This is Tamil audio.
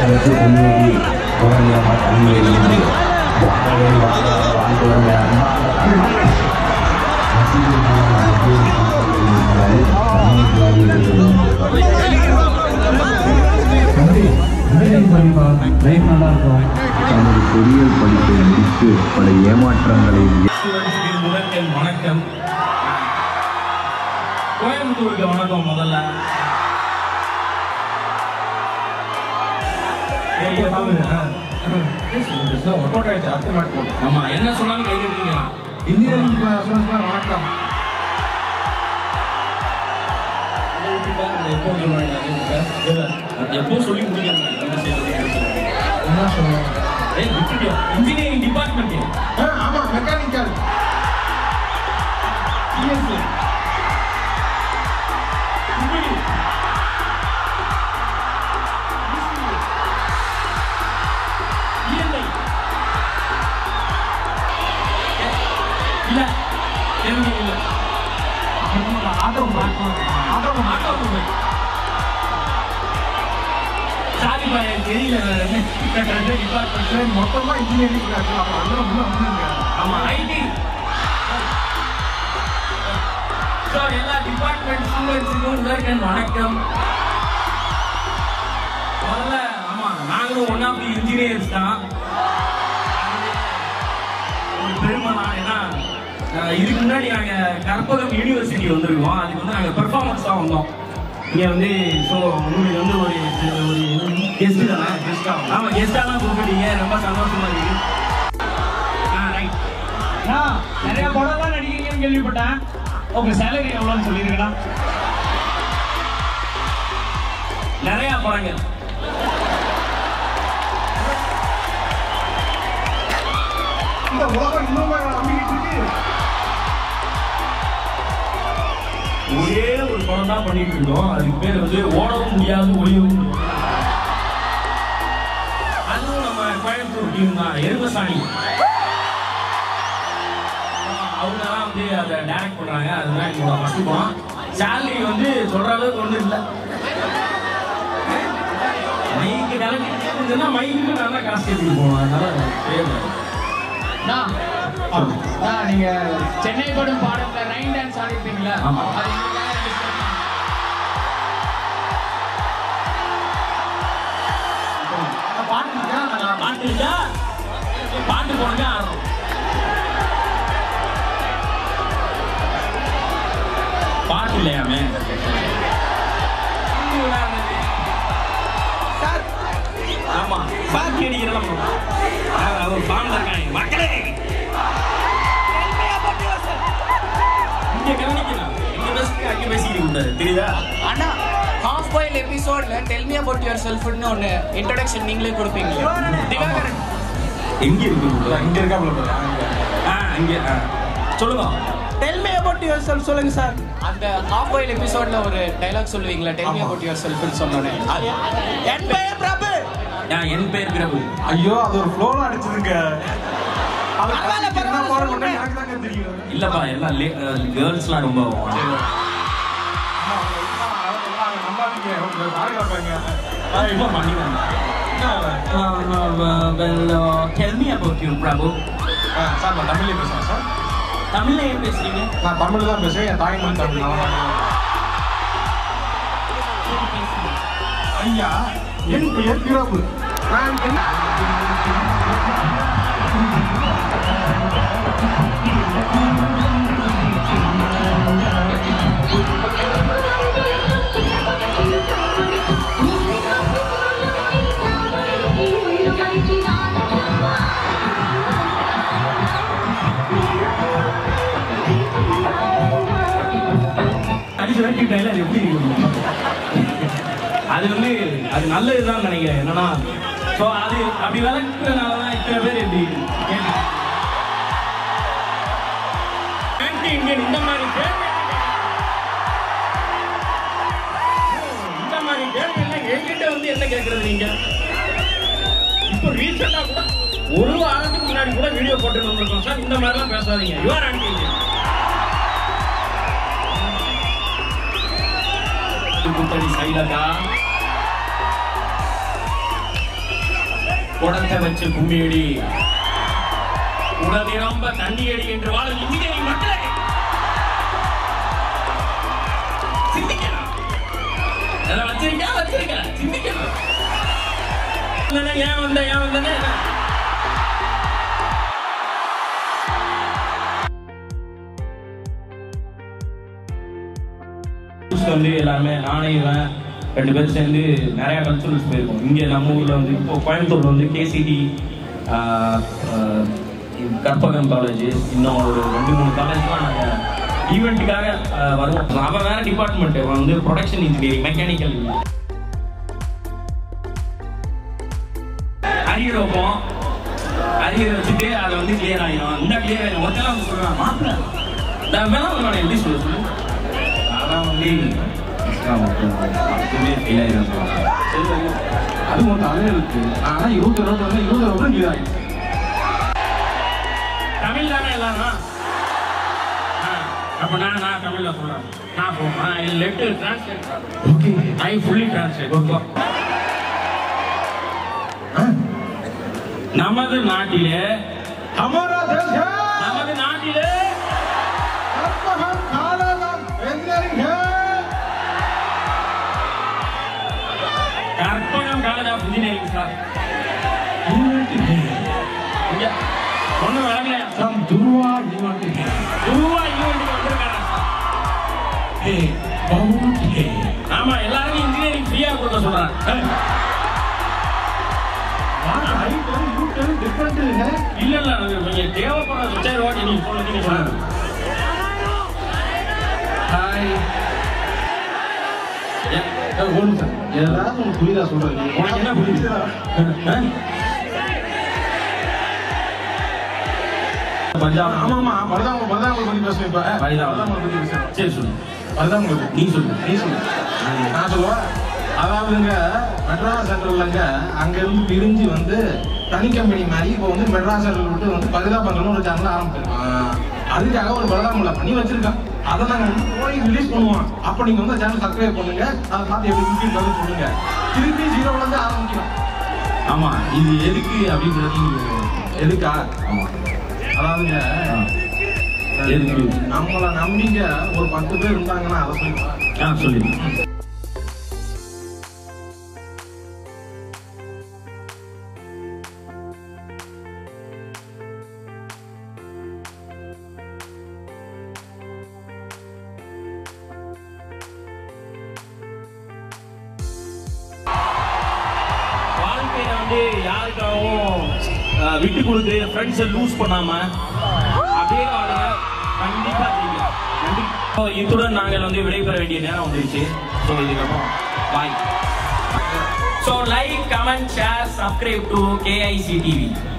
அதற்கு பொன்னேரி குழந்தையம்மா தன்மையிலிருந்து வாழவே வாழ வாழ்ந்து வந்த அன்பான தனது பொறியியல் படிப்பை முடித்து பல ஏமாற்றங்களை ஸ்டூடெண்ட்ஸ்க்கு முதற்கண் வணக்கம் கோயம்புத்தூருக்கு வணக்கம் முதல்ல ஆமா என்ன சொன்னாலும் கை கட்டிக்கலாம் இன்ஜினியரிங் வணக்கம் எப்போ சொல்லி முடிக்கணும் என்ன செய்யறது என்ன சொல்லுவோம் ஏய் விட்டுட்டியா இன்ஜினியரிங் டிபார்ட்மெண்ட் ஆமா மெக்கானிக்கல் சிஎஸ்சி இயற்கை இல்ல கேள்வி இல்ல ஆட்டோ ஆட்டோ ஆட்டோமொபைல் சாரி பா எனக்கு தெரியல ரெண்டு டிபார்ட்மெண்ட் மொத்தமா இன்ஜினியரிங் அப்ப அந்த முன்ன வந்துருங்க ஆமா ஐடி ஸோ எல்லா டிபார்ட்மெண்ட் ஸ்டூடெண்ட்ஸுக்கும் முதற்கண் வணக்கம் முதல்ல ஆமா நாங்களும் ஒன் ஆஃப் தி இன்ஜினியர்ஸ் தான் ஒரு பெருமை தான் ஏன்னா அஹ், இதுக்கு முன்னாடி நாங்க கற்பகம் யூனிவர்சிட்டி வந்திருக்கோம் அதுக்கு வந்து நாங்க பெர்ஃபார்மன்ஸ் தான் வந்தோம் இங்க வந்து ஸோ உங்களுக்கு வந்து ஒரு ஒரு கெஸ்ட் தானே ஆமா கெஸ்டாக தான் கூப்பிட்டீங்க ரொம்ப சந்தோஷமா இருக்கு ஆ ரைட் நான் நிறைய படம்லாம் நடிக்கிறீங்கன்னு கேள்விப்பட்டேன் உங்க சேலரி எவ்வளோன்னு சொல்லியிருக்கேனா நிறைய படங்கள் இந்த உலகம் இன்னும் நம்பிக்கிட்டு இருக்கு ஒரே ஒரு படம் தான் பண்ணிட்டு இருக்கோம் அதுக்கு பேர் வந்து ஓடவும் முடியாது ஒளியவும் முடியாது. அதுவும் நம்ம கோயம்புத்தூர் டீம் தான் எருமசாணி அவங்க தான் வந்து அதை டைரக்ட் பண்றாங்க அதுதான் என்னோட ஃபர்ஸ்ட் படம் சேலரி வந்து சொல்ற அளவுக்கு ஒன்றும் இல்லை மைக்கு கலந்துன்னா மைக்கு நல்லா காசு கேட்டுட்டு போகணும் அதனால தேவை நான் நான் நீங்க சென்னை படம் பாடத்துல ரைன் டான்ஸ் ஆடிருப்பீங்களா ஆமா. அது எங்களுக்காக release பண்ணுங்க. அந்த பாட்டு இருக்கா நான் பாட்டு இருக்கா பாட்டு போடுங்க ஆடுறோம் பாட்டு இல்லையாமே ஆமா பாட்டு அடிக்கிறோம் ஒரு ஃபார்ம்ல இருக்காங்க மக்களே இங்க கவனிக்கலாம் இங்க பேசுக்கு அங்க பேசிக்கிட்டு கூடாது தெரியுதா அண்ணா ஹாஃப் பாயில் எபிசோட்ல டெல் மீ அபவுட் யுவர் செல்ஃப்னு ஒன்று இன்ட்ரடக்ஷன் நீங்களே கொடுப்பீங்களே திவாகரன் எங்க இருக்கு இங்க இருக்காப்ல ஆ அங்க ஆ. சொல்லுங்க tell me about yourself சொல்லுங்க சார் அந்த ஹாஃப் பாயில் எபிசோட்ல ஒரு டைலாக் சொல்லுவீங்களா டெல் மீ அபவுட் யுவர் செல்ஃப்னு சொன்னோன்னே என் பெயர் பிரபு ஆ, என் பேர் பிரபு ஐயோ அது ஒரு ஃப்ளோல அடிச்சதுங்க அது பரவாயில்ல, என்ன பரவாயில்ல, பாடம் சொல்லுங்க. எனக்கு தாங்க தெரியும் இல்லப்பா எல்லாம் கேர்ள்ஸ்லாம் ரொம்ப நம்பாதீங்க உங்க பாருங்க ரொம்ப பண்ணிடுவாங்க tell me about you Prabhu sir நான் தமிழ்ல பேசுறேன் சார் தமிழ்ல ஏன் பேசுறீங்க நான் தமிழ் தான் பேசுவேன் என் தாய்மொழி தமிழ் நான் ஐயா என் பெயர் பிரபு நான் என்ன அடிச்சு வேட்டிட்டால அது எப்படி இருக்கு அது வந்து அது நல்லதுதான் நினைக்கிறேன் என்னன்னா ஸோ அது அப்படி விளக்குறதுனால தான் இத்தனை பேர் இப்படி கேட்டு ஆன்டி இந்தியன் இந்த மாதிரி கேள்வி இந்த மாதிரி கேள்விகள்லாம் என்கிட்ட வந்து என்ன கேட்கறது நீங்க இப்போ ரீசெண்டா கூட ஒரு வாரத்துக்கு முன்னாடி கூட வீடியோ போட்டு வந்திருக்கோம் சார் இந்த மாதிரிலாம் பேசாதீங்க யுவர் ஆன்டி இந்தியன் குத்தடி சைலக்கா குடத்தை வச்சு கும்மியடி உடல் நிரம்ப தண்ணி அடி என்று வாழும் இன்ஜினியரிங் மக்களே சிந்திக்கணும் அதெல்லாம் வச்சிருக்கேன் வச்சிருக்கேன் சிந்திக்கணும் இல்லைன்னா ஏன் வந்த ஏன் வந்தேன்னு Schools வந்து எல்லாருமே நானே இவன் ரெண்டு பேரும் சேர்ந்து நிறைய கல்ச்சுரல்ஸ் போயிருக்கோம் இங்கே நம்ம ஊரில் வந்து இப்போ கோயம்புத்தூர்ல வந்து கேசிடி கற்பகம் காலேஜ் இன்னும் ஒரு ரெண்டு மூணு காலேஜ்லாம் நாங்கள் ஈவெண்ட்டுக்காக வருவோம் அவன் வேற டிபார்ட்மெண்ட் அவன் வந்து ப்ரொடக்ஷன் இன்ஜினியரிங் மெக்கானிக்கல் அரியர் வைப்போம் அரியர் வச்சுட்டு அதை வந்து கிளியர் ஆகிடும் இந்த கிளியர் ஆகிடும் ஒருத்தலாம் வந்து சொல்லுவான் மாப்பிள்ள நான் வேணா உன்னோட எப்படி சொல்ல சொல்லு அதான் வந்து அதுவுமே ஃபெயில் ஆகிடும் அது மொத்தம் அதே இருக்கு ஆனா இருபத்தி இருபத்தி ஒன்று இருபது வருஷம் இது ஆயிடுச்சு தமிழ் தானே எல்லாரும் ஆ, அப்ப நான் நான் தமிழ்ல சொல்றேன் நான் சொல்றேன் let translate okay I fully translate நமது நாட்டிலே हमारा देश है நமது நாட்டிலே कर्पहम कालागाम इंजीनियरिंग है Karpagam college of engineering sir இங்க ஒன்றும் விளங்கலையா हम दुर्वा यूनिवर्सिटी है துருவா ஈவெண்ட்டுக்கு வந்திருக்காங்க சார் हे बहुत है ஆமா எல்லாருக்கும் இன்ஜினியரிங் ஃப்ரீயா கொடுக்க சொல்றாங்க वहाँ high ten you ten different है இல்ல இல்ல அது நீங்க தேவைப்படுற சரி ஓகே நீங்க சொல்லுங்க நீங்க சொல்லுங்க हाय ஒன்று சார் ஏதாவது ஒன்று புரியுதா சொல்றது உனக்கு என்ன புரியுது ஆ? பஞ்சாப் ஆமா ஆமா மருதாங்க மருதாங்க பத்தி பேசுறேன் இப்ப மருதாங்க. மருதாங்க பத்தி பேசுறேன் சரி சொல்லு மருதாங்க நீ சொல்லு நீ சொல்லு நான் சொல்லுவேன் அதாவதுங்க மெட்ராஸ் சென்ட்ரல்லங்க அங்க இருந்து பிரிஞ்சு வந்து தனி கம்பெனி மாதிரி இப்போ வந்து மெட்ராஸ் சென்ட்ரல் விட்டு வந்து பரிதாபங்கள்னு ஒரு சேனல் ஆரம்பிச்சிருக்கோம் அதுக்காக ஒரு பரதாமலை பண்ணி வச்சிருக்கோம் அதை நாங்க வந்து போய் ரிலீஸ் பண்ணுவோம் அப்ப நீங்க வந்து சேனல் சப்ஸ்கிரைப் பண்ணுங்க அதை பார்த்து எப்படி இருக்கு வந்து சொல்லுங்க திருப்பி ஜீரோல இருந்து ஆரம்பிக்கலாம் ஆமா இது எதுக்கு அப்படின்றது நீங்க- எதுக்கா ஆமா அதாவதுங்க எதுக்கு நம்மள நம்பிங்க ஒரு பத்து பேர் இருந்தாங்கன்னா அதை சொல்லுங்க ஆ சொல்லு வாழ்க்கையில வந்து யாருக்காகவும் அஹ், விட்டு கொடுத்து ஃப்ரெண்ட்ஸை லூஸ் பண்ணாம அப்படியே வாழுங்க கண்டிப்பா ஜெயிக்கலாம் நன்றி So, இத்துடன் நாங்கள் வந்து விடைபெற வேண்டிய நேரம் வந்துருச்சு ஸோ இதுக்கப்புறம் bye so like comment share subscribe to KIC TV